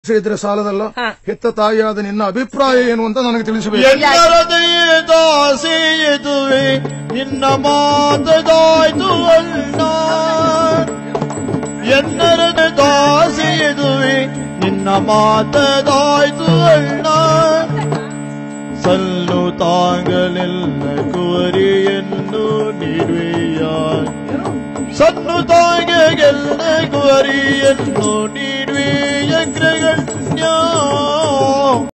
ಇದ್ರೆ ಸಾಲದಲ್ಲ ಹಾ. ಹೆತ್ತ ತಾಯಿಯಾದ ನಿನ್ನ ಅಭಿಪ್ರಾಯ ಏನು ಅಂತ ನನಗೆ ತಿಳಿಸಬೇಕು ಎಲ್ಲರದೆಯೇ ದಾಸೆಯದುವೆ ನಿನ್ನ ಮಾತದಾಯ್ತು ಅಲ್ಲ ಎನ್ನರದ ದಾಸೆಯದುವೆ ನಿನ್ನ ಮಾತದಾಯ್ತು ಅಲ್ಲ ಸಲ್ಲು ತಾಗಲೆಲ್ಲ ಕುವರಿಯನ್ನು ನೀಡುವೆಯ ಸನ್ನು ತಾಗೆಲ್ಲ ಕುವರಿಯನ್ನು ನೀಡುವೆಯ ಅಗ್ರಗಣ್ಯ